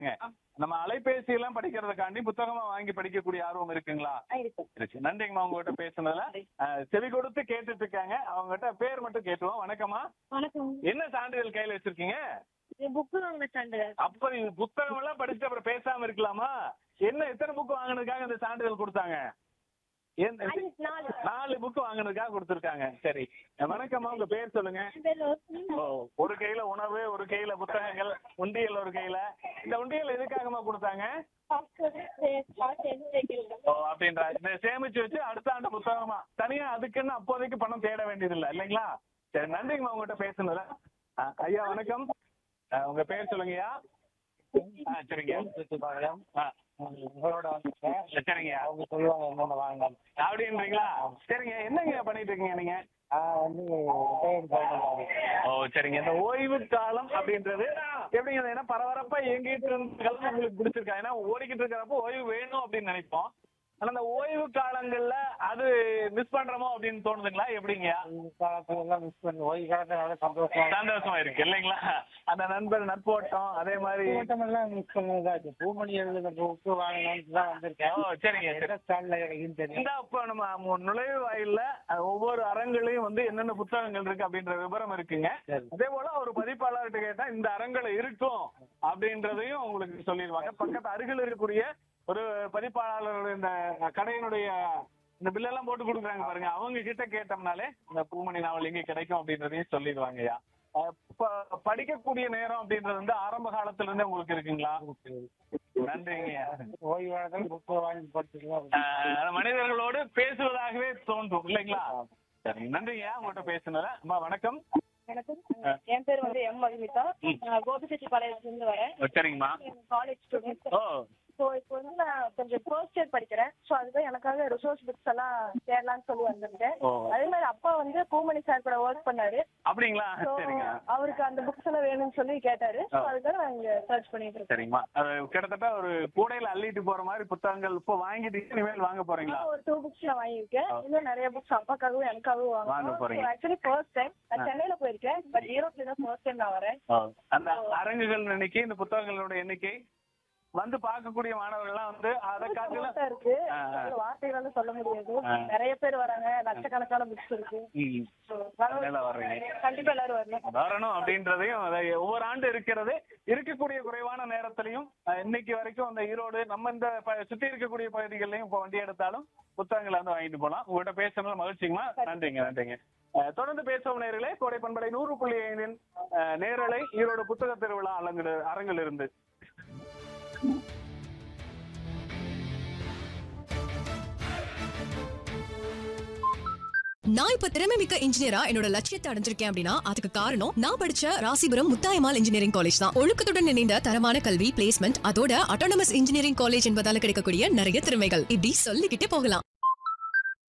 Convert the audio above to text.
நம்ம அலைபேசி எல்லாம் படிக்கிறதுக்காண்டி புத்தகமா வாங்கி படிக்கக்கூடிய ஆர்வம் இருக்குங்களா இருக்கு இருக்கு நன்றிங்கம்மா உங்ககிட்ட பேசுனதுல அஹ், செவி கொடுத்து கேட்டுட்டு இருக்காங்க அவங்ககிட்ட பேர் மட்டும் கேட்டுருவோம் வணக்கம்மா வணக்கம் என்ன சான்றிதழ் கையில வச்சிருக்கீங்க இது புக்கு வாங்கின ஸ்டாண்டு அப்ப நீங்க புத்தகம் எல்லாம் படிச்சுட்டு அப்புறம் பேசாம இருக்கலாமா என்ன எத்தனை புக் வாங்கினதுக்காக இந்த சான்றிதழ் கொடுத்தாங்க என்ன- நாலு நாலு புக் வாங்கினதுக்காக கொடுத்துருக்காங்க சரி வணக்கம்மா உங்க பேர் சொல்லுங்க என் பேர் ரோஷினி. ஓ, ஒரு கையில உணவு ஒரு கையில புத்தகங்கள் உண்டியல் ஒரு கையில இந்த உண்டியல் எதுக்காகமா கொடுத்தாங்க Hostel, eh, hostel சேர்க்கிறது. ஓ அப்படின்றா இதை சேமிச்சு வச்சு அடுத்த ஆண்டு புத்தகமா தனியா அதுக்குன்னு அப்போதைக்கு பணம் தேட வேண்டியது இல்ல இல்லைங்களா சரி நன்றிங்கம்மா உங்ககிட்ட பேசுனதுல ஆ, ஐயா வணக்கம் ஆ, உங்க பேர் சொல்லுங்கய்யா ஆ சரிங்க ஆ உங்களோட வந்துட்டேன் சரிங்கய்யா அவங்க சொல்லுவாங்க என்னென்ன வாங்க அப்படின்றீங்களா சரிங்க என்னங்க பண்ணிட்டு இருக்கீங்க நீங்க நான் வந்து ரிட்டையர்ட் கவர்மெண்ட் ஓ சரிங்க இந்த ஓய்வு காலம் அப்படின்றது எப்படிங்க அது ஏன்னா பரபரப்பா இயங்கிட்டு இருந்த காலம் உங்களுக்கு பிடிச்சிருக்கா ஏன்னா ஓடிக்கிட்டு இருக்கிறப்போ ஓய்வு வேணும் அப்படின்னு நினைப்போம் ஆனா அந்த ஓய்வு காலங்கள்ல அது மிஸ் பண்றோமோ அப்படின்னு தோணுதுங்களா எப்படிங்க காலத்துல எல்லாம் மிஸ் பண்ணி ஓய்வு காலத்துல நல்லா சந்தோஷமா சந்தோஷமா இருக்கு இல்லைங்களா அந்த நண்பர் நட்போட்டம் அதே மாதிரி கூட்டமெல்லாம் மிஸ் பண்ணதாச்சு பூமணி எழுதுன புக்கு வாங்கணும்னு தான் வந்திருக்கேன் ஓ சரிங்க சரி எந்த ஸ்டாண்ட்ல கிடைக்குன்னு தெரியும் இந்த அப்ப நம்ம மு- நுழைவு வாயில்ல அஹ், ஒவ்வொரு அரங்குலையும் வந்து என்னென்ன புத்தகங்கள் இருக்கு அப்படின்ற விவரம் இருக்குங்க சரி. அதே போல ஒரு பதிப்பாளர்கிட்ட கேட்டா இந்த அரங்குல இருக்கும் அப்படின்றதையும் உங்களுக்கு சொல்லிடுவாங்க பக்கத்து அருகில் இருக்கக்கூடிய ஒரு பதிப்பாளர் இந்த கடையினுடைய இந்த பில்லெல்லாம் போட்டு கொடுக்குறாங்க பாருங்க அவங்க கிட்ட கேட்டோம்னாலே இந்த பூமணி நாவல் எங்க கிடைக்கும் அப்படின்றதையும் சொல்லிடுவாங்கய்யா அஹ், ப- படிக்கக்கூடிய நேரம் அப்படின்றது வந்து ஆரம்ப காலத்துல இருந்தே உங்களுக்கு இருக்குங்களா நன்றிங்கய்யா ஓய்வு காலத்துல புக்கு வாங்கி படிச்சுக்கலாம் ஆஹ் மனிதர்களோடு பேசுவதாகவே தோன்றும் இல்லைங்களா சரி நன்றிங்க உங்கள்கிட்ட பேசுனதுல அம்மா வணக்கம் வணக்கம் என் பேர் வந்து எம் மதுமிதா ம். நான் கோபிச்செட்டிப்பாளையத்துல இருந்து வரேன் ஓ, சரிங்கம்மா காலேஜ் ஸ்டூடெண்ட் ஓ ஸோ இப்போ வந்து நான் கொஞ்சம் ஃபர்ஸ்ட் இயர் படிக்கிறேன் ஸோ அதுதான் எனக்காக ரிசோர்ஸ் புக்ஸ் எல்லாம் தேடலாம்னு சொல்லி வந்திருக்கேன் ஓ அதே மாதிரி அப்பா வந்து பூமணி சார் கூட ஒர்க் பண்ணாரு அப்படிங்களா ஸோ சரிங்க அவருக்கு அந்த புக்ஸ் எல்லாம் வேணும்னு சொல்லி கேட்டாரு ஸோ ஆ. அதுக்காக நான் இங்க சர்ச் பண்ணிட்டு இருக்கேன் சரிங்கம்மா அது கிட்டத்தட்ட ஒரு கூடையில அள்ளிட்டு போற மாதிரி புத்தகங்கள் இப்போ வாங்கிட்டு இனிமேல் வாங்க போறீங்களா நான் ஒரு டூ புக்ஸ் நான் வாங்கியிருக்கேன் ஆ. இன்னும் நிறைய புக்ஸ் அப்பாக்காகவும் எனக்காகவும் வாங்க வாங்கணும் போறீங்க. ஆக்சுவலி ஃபர்ஸ்ட் டைம் ஆ. நான் சென்னையில போயிருக்கேன் பட் ஈரோட்ல தான் ஃபர்ஸ்ட் டைம் நான் வரேன் அந்த அரங்குகள் எண்ணிக்கை இந்த புத்தகங்களோட எண்ணிக்கை வந்து பார்க்கக்கூடிய மாணவர்கள்லாம் வந்து அதை காட்டிலும் சந்தோஷமா இருக்கு ஆ, ஆ. ஒரு வார்த்தைகளால சொல்ல முடியாது ஆ. நிறைய பேர் வராங்க லட்சக்கணக்கான புக்ஸ் இருக்கு ம், So, வரணும். அதனால வர்றீங்க. கண்டிப்பா எல்லாரும் வரணும் வரணும் அப்படின்றதையும் அதை ஒவ்வொரு ஆண்டு இருக்கிறது இருக்கக்கூடிய குறைவான நேரத்திலையும் அஹ், இன்னைக்கு வரைக்கும் அந்த ஈரோடு நம்ம இந்த ப- சுத்தி இருக்கக்கூடிய பகுதிகளிலையும் இப்போ வண்டி எடுத்தாலும் புத்தகங்களை வந்து வாங்கிட்டு போகலாம் உங்கள்கிட்ட பேசுறது மகிழ்ச்சிங்கம்மா நன்றிங்க நன்றிங்க அஹ், தொடர்ந்து பேசுவோம் நேர்களே கோடை பண்பலை நூறு புள்ளி ஐந்தின் அஹ், நேரலை ஈரோடு புத்தக திருவிழா அரங்கில் அரங்கில் இருந்து நான் இப்ப திறமை மிக்க இன்ஜினியரா என்னோட லட்சியத்தை அடைஞ்சிருக்கேன் அப்படின்னா அதுக்கு காரணம் நான் படிச்ச ராசிபுரம் முத்தாயமால் இன்ஜினியரிங் காலேஜ் தான் ஒழுக்கத்துடன் இணைந்த தரமான கல்வி பிளேஸ்மெண்ட் அதோட அட்டானமஸ் இன்ஜினியரிங் காலேஜ் என்பதால கிடைக்கக்கூடிய நிறைய திறமைகள் இப்படி சொல்லிக்கிட்டே போகலாம்